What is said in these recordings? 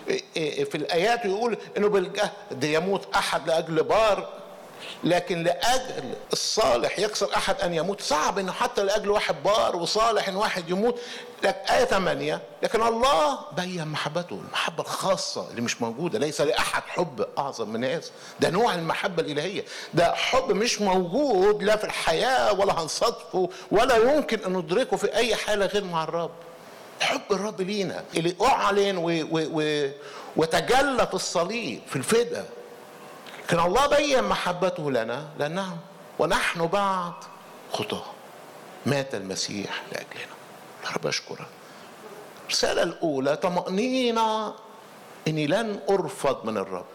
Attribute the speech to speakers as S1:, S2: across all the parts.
S1: في الايات يقول انه بالجهد يموت احد لاجل بار لكن لاجل الصالح يكسر احد ان يموت صعب انه حتى لاجل واحد بار وصالح ان واحد يموت لك آية 8 لكن الله بين محبته المحبة الخاصة اللي مش موجودة ليس لأحد حب أعظم من هذا ده نوع المحبة الإلهية ده حب مش موجود لا في الحياة ولا هنصادفه ولا يمكن أن ندركه في أي حالة غير مع الرب حب الرب لينا اللي أعلن و و و وتجلى في الصليب في الفداء كان الله بين محبته لنا لأنه ونحن بعد خطاه مات المسيح لأجلنا رب أشكرك الرسالة الأولى طمأنينة إني لن أرفض من الرب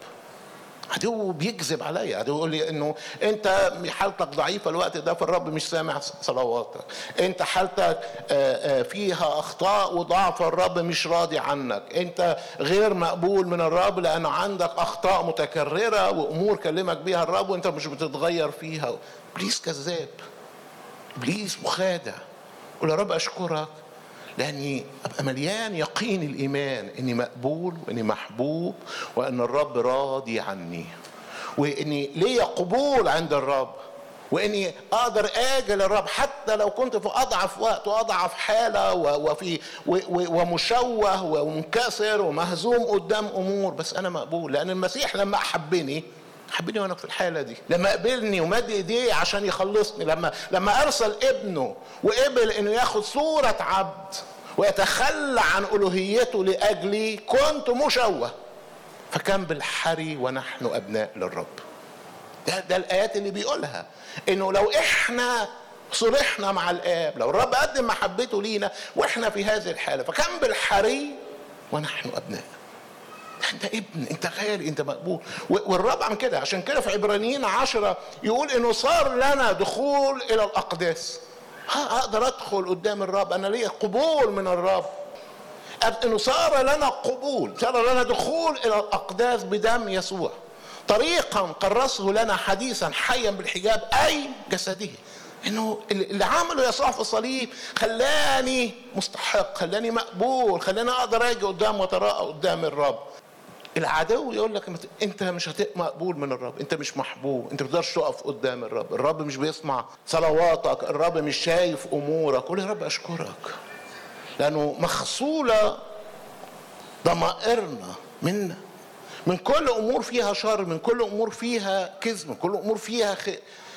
S1: عدو بيكذب عليا عدو يقول لي انه انت حالتك ضعيفه الوقت ده فالرب مش سامع صلواتك انت حالتك فيها اخطاء وضعف الرب مش راضي عنك انت غير مقبول من الرب لان عندك اخطاء متكرره وامور كلمك بيها الرب وانت مش بتتغير فيها ابليس كذاب ابليس مخادع قول يا رب اشكرك لاني ابقى مليان يقين الايمان اني مقبول واني محبوب وان الرب راضي عني واني ليا قبول عند الرب واني اقدر اجي للرب حتى لو كنت في اضعف وقت واضعف حاله وفي ومشوه ومنكسر ومهزوم قدام امور بس انا مقبول لان المسيح لما احبني حبني وانا في الحاله دي لما قبلني ومد ايديه عشان يخلصني لما لما ارسل ابنه وقبل انه ياخد صوره عبد ويتخلى عن الوهيته لاجلي كنت مشوه فكان بالحري ونحن ابناء للرب ده ده الايات اللي بيقولها انه لو احنا صلحنا مع الاب لو الرب قدم محبته لينا واحنا في هذه الحاله فكان بالحري ونحن ابناء انت ابن انت غالي انت مقبول والرب عن كده عشان كده في عبرانيين عشرة يقول انه صار لنا دخول الى الاقداس ها اقدر ادخل قدام الرب انا ليا قبول من الرب انه صار لنا قبول صار لنا دخول الى الاقداس بدم يسوع طريقا قرصه لنا حديثا حيا بالحجاب اي جسده انه اللي عمله يسوع في الصليب خلاني مستحق خلاني مقبول خلاني اقدر اجي قدام واتراءى قدام الرب العدو يقول لك انت مش هتبقى مقبول من الرب انت مش محبوب انت ما تقدرش تقف قدام الرب الرب مش بيسمع صلواتك الرب مش شايف امورك قول يا رب اشكرك لانه مغسوله ضمائرنا منا من كل امور فيها شر من كل امور فيها كذب من كل امور فيها خ...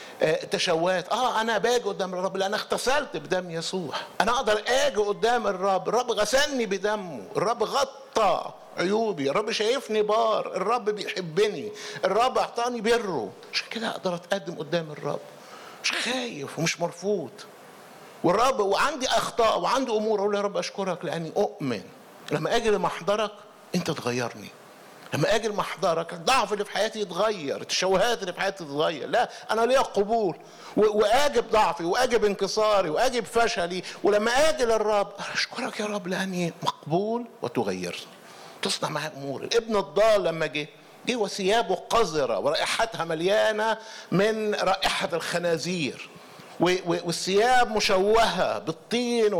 S1: تشوهات اه انا باجي قدام الرب لان اغتسلت بدم يسوع انا اقدر اجي قدام الرب الرب غسلني بدمه الرب غطى عيوبي الرب شايفني بار الرب بيحبني الرب اعطاني بره عشان كده اقدر اتقدم قدام الرب مش خايف ومش مرفوض والرب وعندي اخطاء وعندي امور اقول يا رب اشكرك لاني اؤمن لما اجي لمحضرك انت تغيرني لما اجي لمحضرك الضعف اللي في حياتي يتغير التشوهات اللي في حياتي تتغير لا انا ليا قبول واجي بضعفي واجي بانكساري واجي بفشلي ولما اجي للرب اشكرك يا رب لاني مقبول وتغيرني تصنع معي امور ابن الضال لما جه جه وثيابه قذرة ورائحتها مليانة من رائحة الخنازير والثياب مشوهة بالطين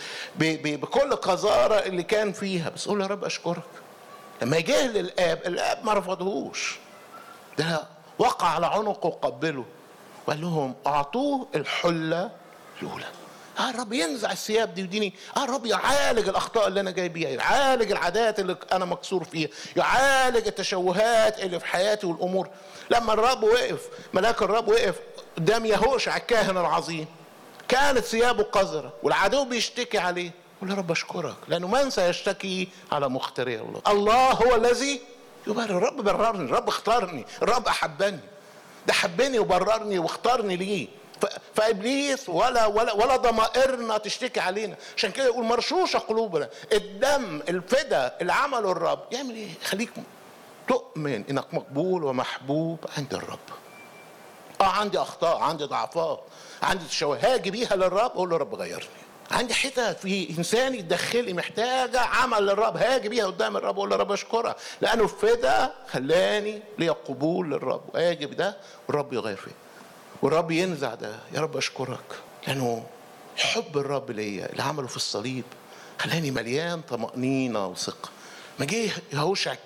S1: وبكل قذارة اللي كان فيها بس قول يا رب أشكرك لما جه للآب الآب ما رفضهوش ده وقع على عنقه وقبله وقال لهم أعطوه الحلة الأولى اه الرب ينزع الثياب دي وديني اه الرب يعالج الاخطاء اللي انا جاي بيها يعالج العادات اللي انا مكسور فيها يعالج التشوهات اللي في حياتي والامور لما الرب وقف ملاك الرب وقف قدام يهوشع الكاهن العظيم كانت ثيابه قذرة والعدو بيشتكي عليه قول يا رب اشكرك لانه من سيشتكي على مختري الله الله هو الذي يبرر الرب بررني الرب اختارني الرب احبني ده حبني وبررني واختارني ليه فابليس ولا ولا ولا ضمائرنا تشتكي علينا عشان كده يقول مرشوشه قلوبنا الدم الفدا اللي عمله الرب يعمل ايه خليك تؤمن انك مقبول ومحبوب عند الرب اه عندي اخطاء عندي ضعفات عندي تشوه هاجي بيها للرب اقول له رب غيرني عندي حتت في انساني الداخلي محتاجه عمل للرب هاجي بيها قدام الرب اقول له رب اشكرك لانه الفدا خلاني ليا قبول للرب واجي بده والرب يغير فيه والرب ينزع ده يا رب اشكرك لانه حب الرب ليا اللي عمله في الصليب خلاني مليان طمأنينة وثقة ما جه يهوشع